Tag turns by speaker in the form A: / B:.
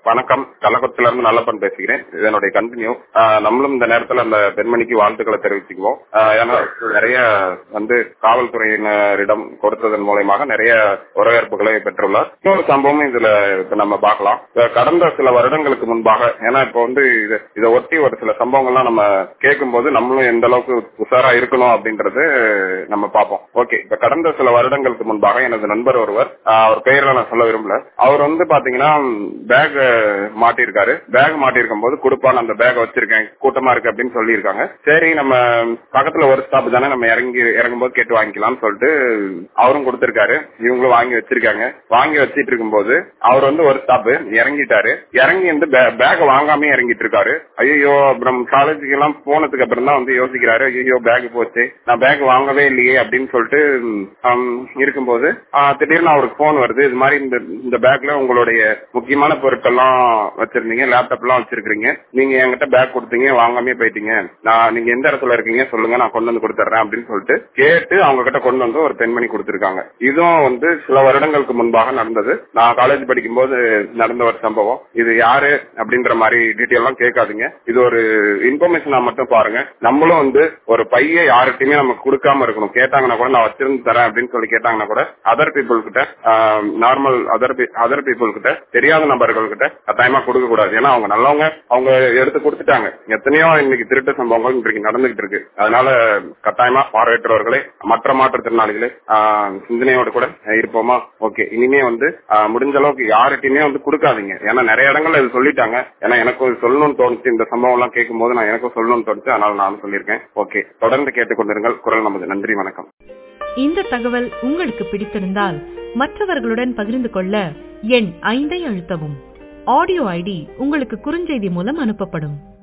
A: வணக்கம் கள்ளக்குளத்துல இருந்து நல்லப்பன் பேசுகிறேன் இதனுடைய கண்டினியூ நம்மளும் இந்த நேரத்துல அந்த பெண்மணிக்கு வாழ்த்துக்களை தெரிவிச்சுக்குவோம் ஆஹ் ஏன்னா நிறைய வந்து காவல்துறையினரிடம் கொடுத்ததன் மூலயமாக நிறைய வரவேற்புகளை பெற்றுள்ளார் இன்னொரு சம்பவமும் இதுல இப்ப நம்ம பார்க்கலாம் இப்ப கடந்த சில வருடங்களுக்கு முன்பாக ஏன்னா இப்ப வந்து இது இதை ஒட்டி ஒரு சில சம்பவங்கள்லாம் நம்ம கேட்கும் போது நம்மளும் எந்த அளவுக்கு உஷாரா இருக்கணும் அப்படின்றது நம்ம பார்ப்போம் ஓகே இப்ப கடந்த சில வருடங்களுக்கு முன்பாக எனது நண்பர் ஒருவர் ஆஹ் அவர் பெயரை நான் சொல்ல விரும்பல அவர் வந்து பாத்தீங்கன்னா பேக் மாட்டிருக்காரு பேக் மாட்டிருக்கும் போது கொடுப்பான் அந்த பேக் வச்சிருக்கேன் கூட்டமா இருக்கு அப்படின்னு சொல்லியிருக்காங்க சரி நம்ம பக்கத்துல ஒரு ஸ்டாப் தானே நம்ம இறங்கி இறங்கும் போது கேட்டு வாங்கிக்கலாம்னு சொல்லிட்டு அவரும் கொடுத்திருக்காரு இவங்களும் வாங்கி வச்சிருக்காங்க வாங்கி வச்சிட்டு இருக்கும்போது அவர் வந்து ஒரு ஸ்டாப் இறங்கிட்டாரு இறங்கி வந்து பேக் வாங்காம இறங்கிட்டு இருக்காரு ஐயோ அப்புறம் காலேஜுக்கு எல்லாம் போனதுக்கு அப்புறம் தான் வந்து யோசிக்கிறாரு ஐயோ பேக் போச்சு நான் பேக் வாங்கவே இல்லையே அப்படின்னு சொல்லிட்டு ஆம், இருக்கும்போது ஆ, திடீர்னு அவருக்கு போன் வருது இது மாதிரி இந்த இந்த பேக்ல உங்களுடைய முக்கியமான பொருட்கள்லாம் வச்சிருந்தீங்க லேப்டாப் எல்லாம் வச்சிருக்கீங்க நீங்க என்கிட்ட பேக் கொடுத்தீங்க வாங்காமே போயிட்டீங்க நான் நீங்க எந்த இடத்துல இருக்கீங்க சொல்லுங்க நான் கொண்டு வந்து கொடுத்துறேன் அப்படின்னு சொல்லிட்டு கேட்டு அவங்க கிட்ட கொண்டு வந்து ஒரு பெண்மணி கொடுத்திருக்காங்க இதுவும் வந்து சில வருடங்களுக்கு முன்பாக நடந்தது நான் காலேஜ் படிக்கும்போது நடந்த ஒரு சம்பவம் இது யாரு அப்படின்ற மாதிரி டீட்டெயில் எல்லாம் கேட்காதீங்க இது ஒரு இன்ஃபர்மேஷனா மட்டும் பாருங்க நம்மளும் வந்து ஒரு பைய யார்கிட்டயுமே நம்ம கொடுக்காம இருக்கணும் கேட்டாங்கன்னா கூட நான் வச்சிருந்து தரேன் அப்படின்னு சொல்லி கேட்டாங்கன்னா கூட அதர் பீப்புள் கிட்ட நார்மல் அதர் அதர் பீப்புள் கிட்ட தெரியாத நபர்கள் கிட்ட கட்டாயமா கொடுக்க கூடாது ஏன்னா அவங்க நல்லவங்க அவங்க எடுத்து கொடுத்துட்டாங்க எத்தனையோ இன்னைக்கு திருட்டு சம்பவங்கள் இன்றைக்கு நடந்துகிட்டு இருக்கு அதனால கட்டாயமா பார்வையற்றவர்களே மற்ற மாற்றுத்திறனாளிகளே ஆஹ், சிந்தனையோட கூட இருப்போமா ஓகே இனிமே வந்து ஆஹ், முடிஞ்ச அளவுக்கு யார்கிட்டயுமே வந்து கொடுக்காதீங்க ஏன்னா நிறைய இடங்கள்ல இது சொல்லிட்டாங்க ஏன்னா எனக்கும் சொல்லணும்னு தோணுச்சு இந்த சம்பவம் எல்லாம் கேட்கும் போது நான் எனக்கும் சொல்லணும்னு தோணுச்சு அதனால நானும் சொல்லியிருக்கேன் ஓகே தொடர்ந்து கேட்டுக்கொண்டிருங்கள் குரல் நமது நன்றி வணக்கம்
B: இந்த தகவல் உங்களுக்கு பிடித்திருந்தால் மற்றவர்களுடன் பகிர்ந்து கொள்ள எண் ஐந்தை அழுத்தவும் ஆடியோ ஐடி உங்களுக்கு குறுஞ்செய்தி மூலம் அனுப்பப்படும்